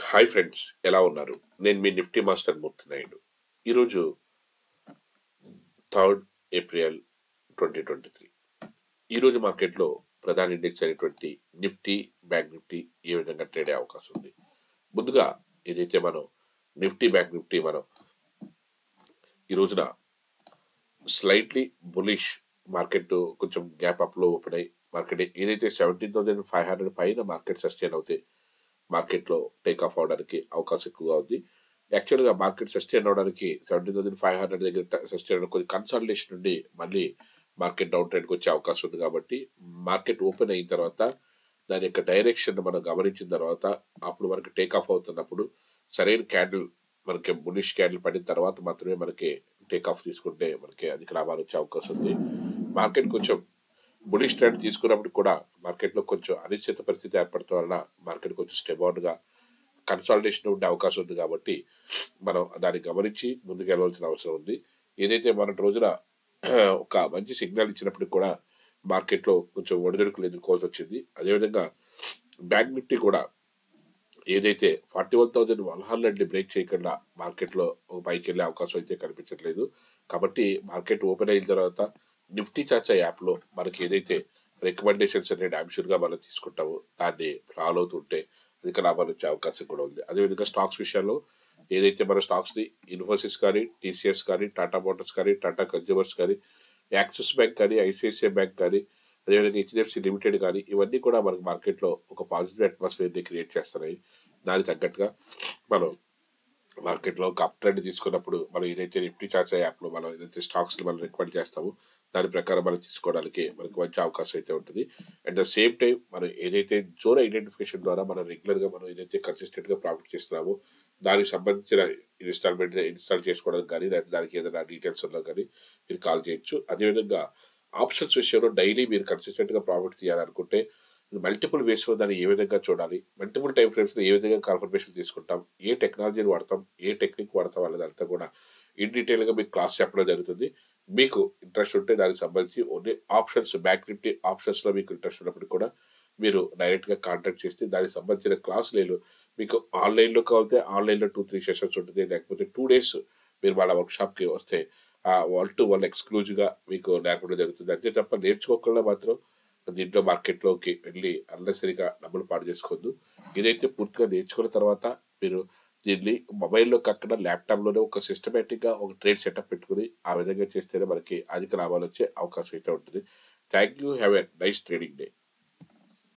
hi friends ఎలా ఉన్నారు నేను మీ నిఫ్టీ మాస్టర్ మూర్తి నాయుడు ఈరోజు third April twenty twenty three ఈరోజు మార్కెట్లో ప్రధాన ఇండెక్స్ అయినటువంటి నిఫ్టీ బ్యాంక్ నిఫ్టీ ఏ విధంగా ట్రేడ్ అయ్యే అవకాశం ఉంది ముందుగా ఏదైతే మనం నిఫ్టీ బ్యాంక్ నిఫ్టీ మనం ఈ రోజున స్లైట్లీ బులిష్ మార్కెట్ కొంచెం గ్యాప్ అప్లో ఓపెన్ అయ్యి మార్కెట్ ఏదైతే సెవెంటీన్ థౌసండ్ ఫైవ్ హండ్రెడ్ పైన మార్కెట్ సస్టైన్ అవుతాయి మార్కెట్లో టేక్ ఆఫ్ అవడానికి అవకాశం ఎక్కువగా ఉంది యాక్చువల్గా మార్కెట్ సస్టైన్ అవడానికి సెవెంటీన్ థౌసండ్ ఫైవ్ హండ్రెడ్ దగ్గర సస్టైన్ అవడం కొంచెం కన్సల్టేషన్ నుండి మళ్ళీ మార్కెట్ డౌన్ ట్రెండ్కి వచ్చే అవకాశం ఉంది కాబట్టి మార్కెట్ ఓపెన్ అయిన తర్వాత దాని యొక్క డైరెక్షన్ మనం గమనించిన తర్వాత అప్పుడు మనకి టేక్ ఆఫ్ అవుతున్నప్పుడు సరైన క్యాండిల్ మనకి బులిష్ క్యాండిల్ పడిన తర్వాత మాత్రమే మనకి టేక్ ఆఫ్ తీసుకుంటే మనకి అధిక లాభాలు వచ్చే అవకాశం ఉంది మార్కెట్ కొంచెం బులిష్ ట్రెండ్ తీసుకున్నప్పుడు కూడా మార్కెట్లో కొంచెం అనిశ్చిత పరిస్థితి ఏర్పడటం వలన మార్కెట్ కొంచెం స్టెబౌన్గా కన్సాలిడేషన్ ఉండే అవకాశం ఉంది కాబట్టి మనం దాన్ని గమనించి ముందుకు వెళ్ళవలసిన అవసరం ఉంది ఏదైతే మన రోజున ఒక మంచి సిగ్నల్ ఇచ్చినప్పటికి కూడా మార్కెట్లో కొంచెం ఒడిదుడుకులు ఎదుర్కోవాల్సి వచ్చింది అదేవిధంగా బ్యాంక్ నిఫ్టీ కూడా ఏదైతే ఫార్టీ వన్ థౌజండ్ వన్ హండ్రెడ్ని బ్రేక్ చేయకుండా మార్కెట్లో ఒక పైకి వెళ్ళే అవకాశం అయితే కనిపించట్లేదు కాబట్టి మార్కెట్ ఓపెన్ అయిన తర్వాత నిఫ్టీ చాచా యాప్లో మనకి ఏదైతే రికమెండేషన్స్ అనే డామ్షూర్గా మనం తీసుకుంటామో దాన్ని ఫాలో అవుతుంటే అధిక లాభాలు వచ్చే అవకాశం కూడా ఉంది అదేవిధంగా స్టాక్స్ విషయాల్లో ఏదైతే మన స్టాక్స్ని ఇన్ఫోసిస్ కానీ టీసీఎస్ కానీ టాటా మోటార్స్ కానీ టాటా కన్జ్యూమర్స్ కానీ యాక్సిస్ బ్యాంక్ కానీ ఐసిఐసిఐ బ్యాంక్ కానీ అదేవిధంగా హెచ్డిఎఫ్సి లిమిటెడ్ కానీ ఇవన్నీ కూడా మనకి మార్కెట్లో ఒక పాజిటివ్ అట్మాస్ఫియర్ని క్రియేట్ చేస్తున్నాయి దానికి తగ్గట్టుగా మనం మార్కెట్లో ఒక అప్ ట్రెండ్ తీసుకున్నప్పుడు మనం ఏదైతే నిఫ్టీ చార్జ్ యాప్లో మనం ఏదైతే స్టాక్స్ని మనం రికమెండ్ చేస్తామో దాని ప్రకారం మనం తీసుకోవడానికి మనకి మంచి అవకాశం అయితే ఉంటుంది అట్ ద సేమ్ టైం మనం ఏదైతే జోన్ ఐడెంటిఫికేషన్ ద్వారా మనం రెగ్యులర్గా మనం ఏదైతే కన్సిస్టెంట్గా ప్రాఫిట్ చేస్తున్నామో దానికి సంబంధించిన ఇన్స్టాల్మెంట్ ఇన్స్టాల్ చేసుకోవడానికి కానీ లేదా దానికి ఏదైనా డీటెయిల్స్ ఉన్నా కానీ మీరు కాల్ చేయొచ్చు అదేవిధంగా ఆప్షన్స్ విషయంలో డైలీ మీరు కన్సిస్టెంట్గా ప్రాఫిట్ తీయాలనుకుంటే మల్టిపుల్ వేస్లో దాన్ని ఏ విధంగా చూడాలి మల్టిపుల్ టైం ఫ్రేమ్స్లో ఏ విధంగా కన్ఫర్మేషన్ తీసుకుంటాం ఏ టెక్నాలజీని వాడతాం ఏ టెక్నిక్ వాడతాం అనేదంతా కూడా ఇన్ డీటెయిల్గా మీకు క్లాస్ చెప్పడం జరుగుతుంది మీకు ఇంట్రెస్ట్ ఉంటే దానికి సంబంధించి ఓన్లీ ఆప్షన్స్ బ్యాక్ నిఫ్టీ ఆప్షన్స్లో మీకు ఇంట్రెస్ట్ ఉన్నప్పుడు కూడా మీరు డైరెక్ట్గా కాంటాక్ట్ చేస్తే దానికి సంబంధించిన క్లాసులు మీకు ఆన్లైన్లో కావాలితే ఆన్లైన్లో టూ త్రీ సెషన్స్ ఉంటుంది లేకపోతే టూ డేస్ మీరు వాళ్ళ వర్క్షాప్కి వస్తే వన్ టు వన్ ఎక్స్క్లూజివ్గా మీకు నేర్పడం జరుగుతుంది అంతే తప్ప నేర్చుకోకుండా మాత్రం దీంట్లో మార్కెట్లోకి వెళ్ళి అన్నసరిగా డబ్బులు పాడు చేసుకోవద్దు ఇదైతే పూర్తిగా నేర్చుకున్న తర్వాత మీరు దీన్ని మొబైల్లో కాకుండా ల్యాప్టాప్లోనే ఒక సిస్టమేటిక్గా ఒక ట్రేడ్ సెటప్ పెట్టుకుని ఆ విధంగా చేస్తేనే మనకి అధిక లాభాలు వచ్చే అవకాశం అయితే ఉంటుంది thank you have a nice trading day